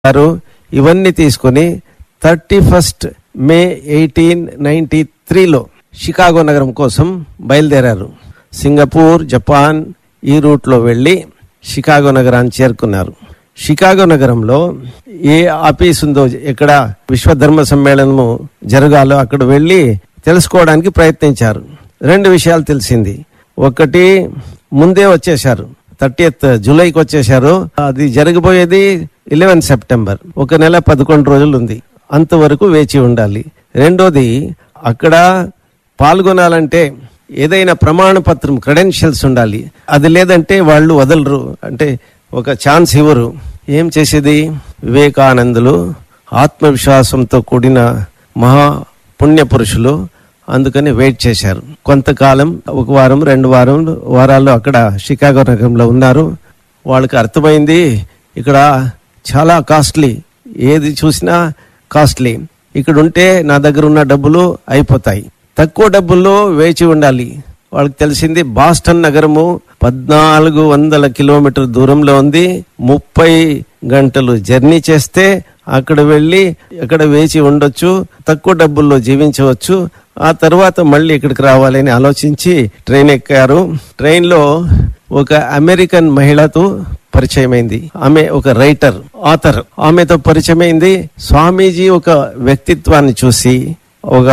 గారు ఇవన్నీ తీసుకుని thirty first May eighteen ninety త్రీలో షికాగో నగరం కోసం బయలుదేరారు సింగపూర్ జపాన్ ఈ రూట్లో వెళ్ళి షికాగో నగరాన్ని చేరుకున్నారు షికాగో నగరంలో ఏ ఆఫీస్ ఉందో ఎక్కడ విశ్వధర్మ సమ్మేళనము జరగాలో అక్కడ వెళ్ళి తెలుసుకోవడానికి ప్రయత్నించారు రెండు విషయాలు తెలిసింది ఒకటి ముందే వచ్చేశారు థర్టీఎత్ జూలైకి వచ్చేశారు అది జరగబోయేది ఇలెవెన్ సెప్టెంబర్ ఒక నెల పదకొండు రోజులు ఉంది అంతవరకు వేచి ఉండాలి రెండోది అక్కడ పాల్గొనాలంటే ఏదైనా ప్రమాణ పత్రం క్రెడెన్షియల్స్ ఉండాలి అది లేదంటే వాళ్ళు వదలరు అంటే ఒక ఛాన్స్ ఇవ్వరు ఏం చేసేది వివేకానందులు ఆత్మవిశ్వాసంతో కూడిన మహా పుణ్య పురుషులు అందుకని వెయిట్ చేశారు కొంతకాలం ఒక వారం రెండు వారం వారాల్లో అక్కడ షికాగో నగరంలో ఉన్నారు వాళ్ళకి అర్థమైంది ఇక్కడ చాలా కాస్ట్లీ ఏది చూసినా కాస్ట్లీ ఇక్కడ ఉంటే నా దగ్గర ఉన్న డబ్బులు అయిపోతాయి తక్కువ డబ్బుల్లో వేచి ఉండాలి వాళ్ళకి తెలిసింది బాస్టన్ నగరము పద్నాలుగు వందల కిలోమీటర్ దూరంలో ఉంది ముప్పై గంటలు జర్నీ చేస్తే అక్కడ వెళ్ళి అక్కడ వేచి ఉండొచ్చు తక్కువ డబ్బుల్లో జీవించవచ్చు ఆ తర్వాత మళ్ళీ ఇక్కడికి రావాలని ఆలోచించి ట్రైన్ ఎక్కారు ట్రైన్ లో ఒక అమెరికన్ మహిళతో పరిచయమైంది ఆమె ఒక రైటర్ ఆథర్ ఆమెతో పరిచయమైంది స్వామీజీ ఒక వ్యక్తిత్వాన్ని చూసి ఒక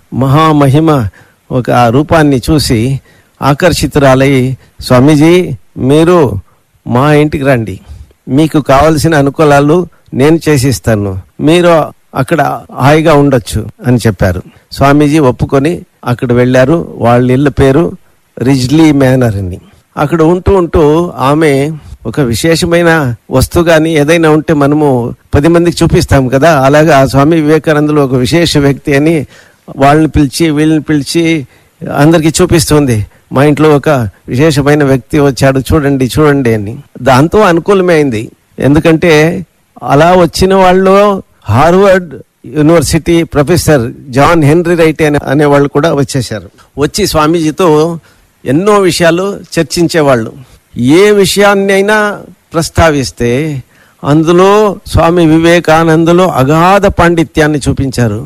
మహామహిమ ఒక రూపాన్ని చూసి ఆకర్షితురాలై స్వామీజీ మీరు మా ఇంటికి రండి మీకు కావలసిన అనుకూలాలు నేను చేసిస్తాను మీరు అక్కడ హాయిగా ఉండొచ్చు అని చెప్పారు స్వామీజీ ఒప్పుకొని అక్కడ వెళ్ళారు వాళ్ళ ఇళ్ళ పేరు రిజ్లీ మేనర్ అని అక్కడ ఉంటూ ఉంటూ ఆమె ఒక విశేషమైన వస్తువు కానీ ఏదైనా ఉంటే మనము పది మందికి చూపిస్తాం కదా అలాగా స్వామి వివేకానందులు ఒక విశేష వ్యక్తి అని వాళ్ళని పిలిచి వీళ్ళని పిలిచి అందరికి చూపిస్తుంది మా ఇంట్లో ఒక విశేషమైన వ్యక్తి వచ్చాడు చూడండి చూడండి అని దాంతో అనుకూలమే అయింది ఎందుకంటే అలా వచ్చిన వాళ్ళు Harvard university professor John Henry Wright అనే అనేవాళ్ళు కూడా వచ్చేసారు వచ్చి స్వామీజీతో ఎన్నో విషయాలు చర్చించేవాళ్ళు ఏ విషయాన్ని అయినా ప్రస్తావిస్తే అందులో స్వామి వివేకానందులో అగాధ పాండిత్యాన్ని చూపించారు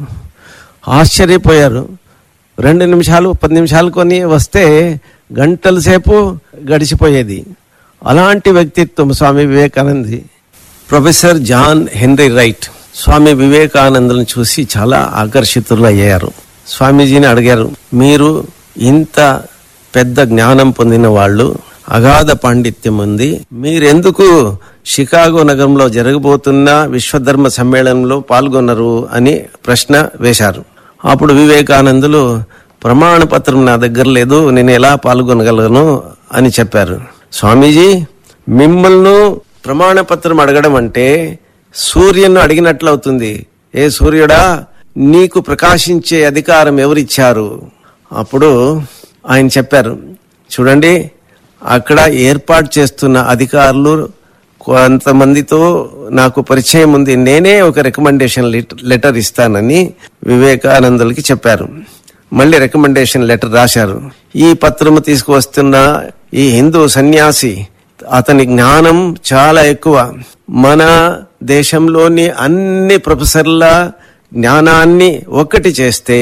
ఆశ్చర్యపోయారు రెండు నిమిషాలు పది నిమిషాలు కొని వస్తే గంటల సేపు గడిచిపోయేది అలాంటి వ్యక్తిత్వం స్వామి వివేకానంది professor John Henry Wright Swami వివేకానందులను చూసి చాలా ఆకర్షితులు అయ్యారు స్వామీజీని అడిగారు మీరు ఇంత పెద్ద జ్ఞానం పొందిన వాళ్ళు అగాధ పాండిత్యం ఉంది మీరెందుకు షికాగో నగరంలో జరగబోతున్న విశ్వధర్మ సమ్మేళనంలో పాల్గొన్నారు అని ప్రశ్న వేశారు అప్పుడు వివేకానందులు ప్రమాణ పత్రం నా దగ్గర లేదు నేను ఎలా పాల్గొనగలను అని చెప్పారు స్వామీజీ మిమ్మల్ని ప్రమాణ పత్రం అడగడం అంటే సూర్యుని అడిగినట్లు అవుతుంది ఏ సూర్యుడా నీకు ప్రకాశించే అధికారం ఎవరిచ్చారు అప్పుడు ఆయన చెప్పారు చూడండి అక్కడ ఏర్పాటు చేస్తున్న అధికారులు కొంతమందితో నాకు పరిచయం ఉంది నేనే ఒక రికమెండేషన్ లెటర్ ఇస్తానని వివేకానందులకి చెప్పారు మళ్ళీ రికమెండేషన్ లెటర్ రాశారు ఈ పత్రము తీసుకువస్తున్న ఈ హిందూ సన్యాసి అతని జ్ఞానం చాలా ఎక్కువ మన దేశంలోని అన్ని ప్రొఫెసర్ల జ్ఞానాన్ని ఒక్కటి చేస్తే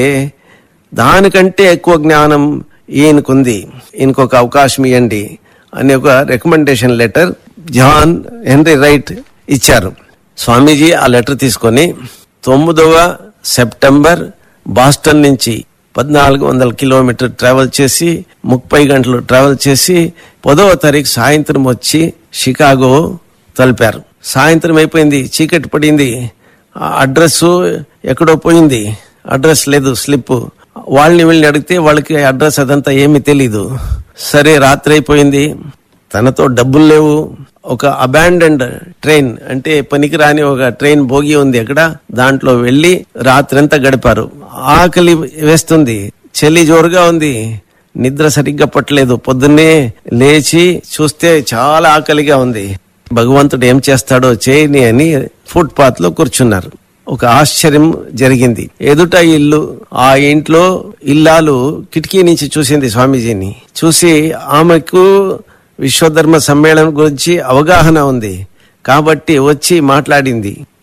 దానికంటే ఎక్కువ జ్ఞానం ఈయనకుంది ఈయనకొక అవకాశం ఇవ్వండి అని ఒక recommendation letter John Henry Wright ఇచ్చారు స్వామీజీ ఆ లెటర్ తీసుకొని తొమ్మిదవ సెప్టెంబర్ బాస్టన్ నుంచి పద్నాలుగు వందల కిలోమీటర్ ట్రావెల్ చేసి ముప్పై గంటలు ట్రావెల్ చేసి పదవ తారీఖు సాయంత్రం వచ్చి షికాగో తలిపారు సాయంత్రం అయిపోయింది చీకటి పడింది ఆ అడ్రస్ ఎక్కడో పోయింది అడ్రస్ లేదు స్లిప్ వాళ్ళని వీళ్ళని అడిగితే వాళ్ళకి అడ్రస్ అదంతా ఏమీ తెలీదు సరే రాత్రి అయిపోయింది తనతో డబ్బులు లేవు ఒక అబాండెండ్ ట్రైన్ అంటే పనికిరాని ఒక ట్రైన్ భోగి ఉంది అక్కడ దాంట్లో వెళ్లి రాత్రంతా గడిపారు ఆకలి వేస్తుంది చలి జోరుగా ఉంది నిద్ర సరిగ్గా పట్టలేదు పొద్దున్నే లేచి చూస్తే చాలా ఆకలిగా ఉంది భగవంతుడు ఏం చేస్తాడో చేయని అని ఫుట్ పాత్ లో కూర్చున్నారు ఒక ఆశ్చర్యం జరిగింది ఎదుట ఇల్లు ఆ ఇంట్లో ఇల్లాలు కిటికీ నుంచి చూసింది స్వామీజీని చూసి ఆమెకు విశ్వధర్మ సమ్మేళనం గురించి అవగాహన ఉంది కాబట్టి వచ్చి మాట్లాడింది